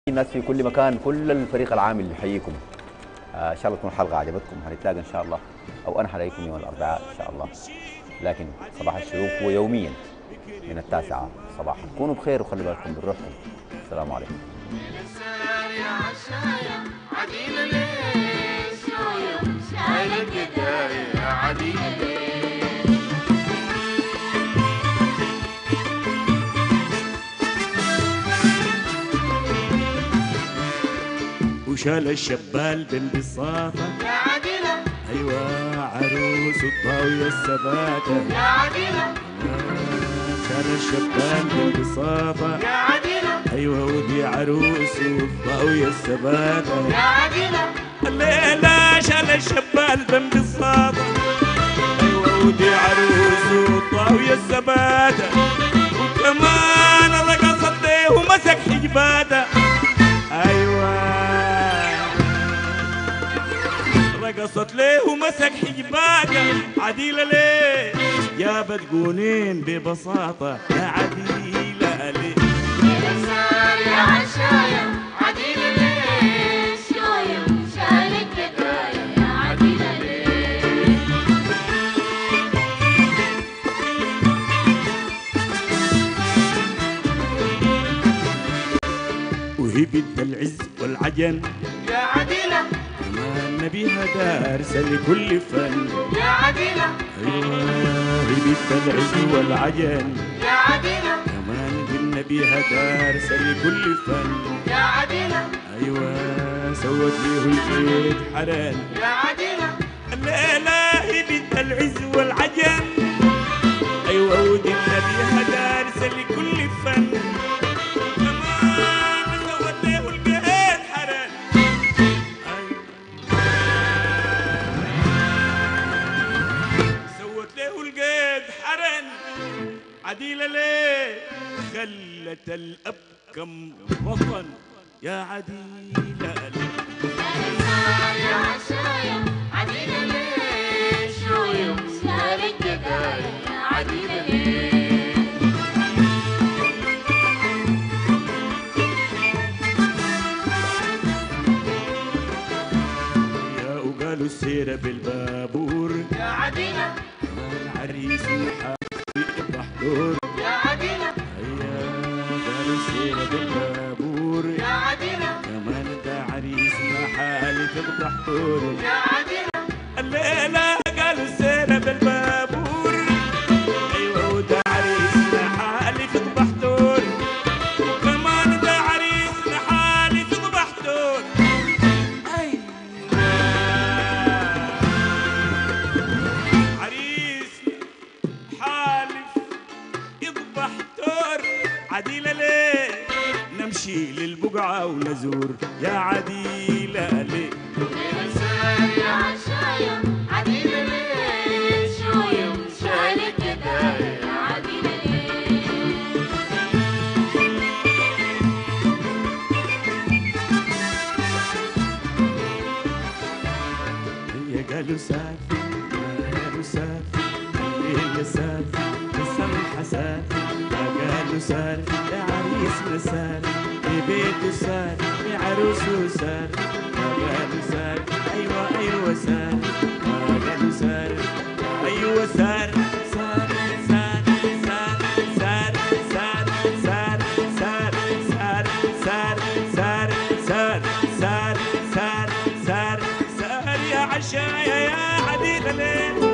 الناس في كل مكان كل الفريق العامل اللي يحييكم آه، ان شاء الله تكون الحلقه عجبتكم هنتلاقى ان شاء الله او انا حلاقيكم يوم الاربعاء ان شاء الله لكن صباح الشروق هو يوميا من التاسعه صباحا كونوا بخير وخلوا بالكم من روحكم السلام عليكم يا عشايا عدينا ليش يوم شايلك يدايا عدينا ليش وشال الشبال بالبساطة يا عدينا أيوة عروس الطاوية السباتة يا عدينا شال الشبال بالبساطة يا عدينا أيوة ودي عروس الطاوية السباتة يا عدينا الليلة شال الشبال بالبساطة أيوة ودي عروس الطاوية السباتة وكمان رقصت ليه ومسك حجباته أيوة رقصت ليه ومسك حجباته عديلة ليه يا بتقولين ببساطة يا عديلة ليه يا عشايا عدينا ليش يوم شايلك يدايا يا عدينا ليش وهي بنت العز والعجن يا عدينا ما نبيها دارسة لكل فن يا عدينا أيوة هي بنت العز والعجن يا عدينا كمان بالنبيها دارسة لكل فن يا عدينا أيوة سوت ليه البيت حران يا عدينا الليلة هي بنت العز والعجن أيوة ودي النبيها دارسة لكل فن كمان سوت ليه البيت حران أيوة. سوت له القيد حرن عديلة ليه خلت الأب كم وطن يا عديلة ليه يا عشايا عدينا ليش يوم شايلك يدايا يا عدينا ليش يا وقالوا السيرة بالبابور يا عدينا العريس الحاج يذبح دور يا عدينا هيا قالوا السيرة بالبابور يا عدينا كمان ده عريس ما حالي تذبح دور يا عدينا الليلة قالوا السيرة بالبابور أيوة وده عريس لحالي تذبح دور وكمان ده عريس لحالي تذبح دور أيوة عريس حالف يذبح دور عديلة ليه نمشي للبقعة ونزور يا عديلة ليه يا عشايا عدينا ليش يوم شايلك يدايا يا عدينا ليش هي قالوا سافر ما قالوا سافر الليل سافر السمحة سافر ما قالوا سافر يا عريسنا سافر في بيته سافر يا عروسه سافر ما قالوا سافر أيوة أيوة سافر ما قالوا سافر أيوة سافر سافر سافر سافر سافر سافر سافر سافر سافر سافر سافر سافر سافر سافر سافر يا عشايا يا عديد الليل